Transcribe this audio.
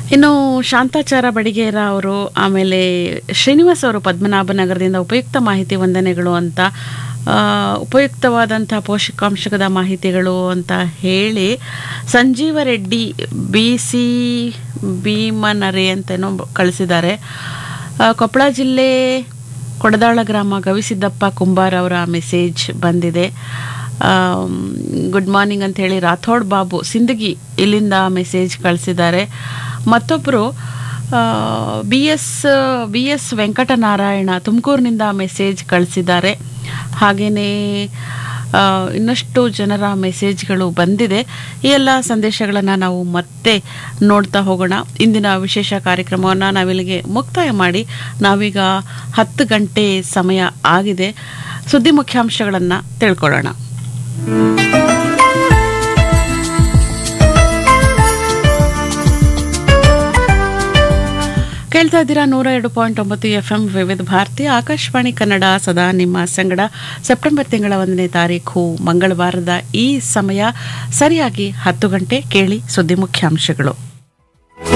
ಇನ್ನು ಶಾಂತಾಚಾರ ಬಡಿಗೇರ ಅವರು ಆಮೇಲೆ ಶ್ರೀನಿವಾಸ್ ಅವರು ಪದ್ಮನಾಭನಗರದಿಂದ ಉಪಯುಕ್ತ ಮಾಹಿತಿ ವಂದನೆಗಳು ಅಂತ ಆ, ಉಪಯುಕ್ತವಾದಂಥ ಪೋಷಕಾಂಶದ ಮಾಹಿತಿಗಳು ಅಂತ ಹೇಳಿ ಸಂಜೀವ ರೆಡ್ಡಿ ಬಿ ಸಿ ಭೀಮನರೆ ಅಂತೇನೋ ಕಳಿಸಿದ್ದಾರೆ ಆ, ಕೊಪ್ಪಳ ಜಿಲ್ಲೆ ಕೊಡದಾಳ ಗ್ರಾಮ ಗವಿಸಿದ್ದಪ್ಪ ಕುಂಬಾರ್ ಅವರ ಮೆಸೇಜ್ ಬಂದಿದೆ ಗುಡ್ ಮಾರ್ನಿಂಗ್ ಅಂತ ಹೇಳಿ ರಾಥೋಡ್ ಬಾಬು ಸಿಂದಗಿ ಇಲ್ಲಿಂದ ಮೆಸೇಜ್ ಕಳಿಸಿದ್ದಾರೆ ಮತ್ತೊಬ್ಬರು B S B S Venkatanarayana ತುಮಕೂರಿನಿಂದ ಮೆಸೇಜ್ ಕಳಿಸಿದ್ದಾರೆ ಹಾಗೆಯೇ ಆ, ಇನ್ನಷ್ಟು ಜನರ ಮೆಸೇಜ್ಗಳು ಬಂದಿದೆ ಈ ಎಲ್ಲ ಸಂದೇಶಗಳನ್ನು ನಾವು ಮತ್ತೆ ನೋಡ್ತಾ ಹೋಗೋಣ ಇಂದಿನ ವಿಶೇಷ ಕಾರ್ಯಕ್ರಮವನ್ನು ನಾವಿಲ್ಲಿಗೆ ಮುಕ್ತಾಯ ಮಾಡಿ ನಾವೀಗ ಹತ್ತು ಗಂಟೆ ಸಮಯ ಆಗಿದೆ ಸುದ್ದಿ ಮುಖ್ಯಾಂಶಗಳನ್ನು ತಿಳ್ಕೊಳ್ಳೋಣ ಕೇಳ್ತಾ ಇದ್ದೀರಾ ನೂರ ಎರಡು ಪಾಯಿಂಟ್ ಒಂಬತ್ತು ಎಫ್ ಎಂ ವಿವಿಧ ಭಾರತಿ ಆಕಾಶವಾಣಿ ಕನ್ನಡ ಸದಾ ನಿಮ್ಮ ಸಂಗಡ ಸೆಪ್ಟೆಂಬರ್ ತಿಂಗಳ ಒಂದನೇ ತಾರೀಕು ಮಂಗಳವಾರದ ಈ ಸಮಯ ಸರಿಯಾಗಿ ಹತ್ತು ಗಂಟೆ ಕೇಳಿ ಸುದ್ದಿ ಮುಖ್ಯಾಂಶಗಳು